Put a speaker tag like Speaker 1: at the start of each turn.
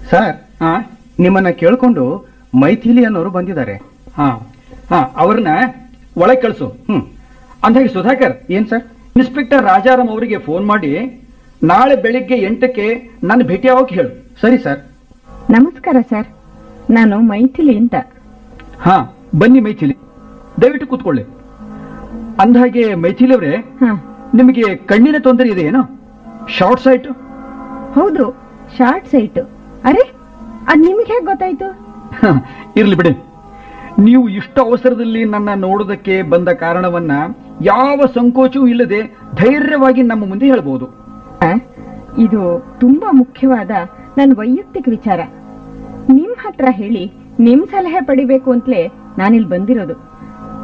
Speaker 1: sir
Speaker 2: ಹಾ
Speaker 1: ನಿಮ್ಮನ್ನ ಕೇಳ್ಕೊಂಡು ಮೈಥಿಲಿ ಅನ್ನೋರು ಬಂದಿದ್ದಾರೆ
Speaker 2: ಹಾ ಹಾ ಅವ್ರನ್ನ ಒಳಗೆ ಕಳಿಸು
Speaker 1: ಹ್ಮ್
Speaker 2: ಅಂದಾಗೆ ಸುಧಾಕರ್
Speaker 1: ಏನ್ ಸರ್
Speaker 2: ಇನ್ಸ್ಪೆಕ್ಟರ್ ರಾಜಾರಾಮ್ ಅವರಿಗೆ ಫೋನ್ ಮಾಡಿ ನಾಳೆ ಬೆಳಿಗ್ಗೆ ಎಂಟಕ್ಕೆ ನನ್ನ ಭೇಟಿ ಆಗೋಕೆ ಹೇಳು
Speaker 1: ಸರಿ ಸರ್
Speaker 3: ನಮಸ್ಕಾರ ಸರ್ ನಾನು ಮೈಥಿಲಿ ಅಂತ
Speaker 2: ಹಾ ಬನ್ನಿ ಮೈಥಿಲಿ ದಯವಿಟ್ಟು ಕೂತ್ಕೊಳ್ಳಿ ಅಂದಹಾಗೆ ಮೈಥಿಲಿ ಅವರೇ
Speaker 3: ಹಾ
Speaker 2: ನಿಮಗೆ ಕಣ್ಣಿನ ತೊಂದರೆ ಇದೆ ಏನೋ ಶಾರ್ಟ್ ಸೈಟ್
Speaker 3: ಹೌದು ಶಾರ್ಟ್ ಸೈಟ್ ಅರೆ ಅದ್ ನಿಮ್ಗೆ ಹೇಗೆ ಗೊತ್ತಾಯ್ತು
Speaker 2: ಇರ್ಲಿ ಬಿಡಿ ನೀವು ಇಷ್ಟು ಅವಸರದಲ್ಲಿ ನನ್ನ ನೋಡೋದಕ್ಕೆ ಬಂದ ಕಾರಣವನ್ನ ಯಾವ ಸಂಕೋಚವೂ ಇಲ್ಲದೆ ಧೈರ್ಯವಾಗಿ ನಮ್ಮ ಮುಂದೆ ಹೇಳ್ಬೋದು
Speaker 3: ಆ, ಇದು ತುಂಬಾ ಮುಖ್ಯವಾದ ನನ್ನ ವೈಯಕ್ತಿಕ ವಿಚಾರ ನಿಮ್ ಹತ್ರ ಹೇಳಿ ನಿಮ್ ಸಲಹೆ ಪಡಿಬೇಕು ಅಂತಲೇ ನಾನಿಲ್ಲಿ ಬಂದಿರೋದು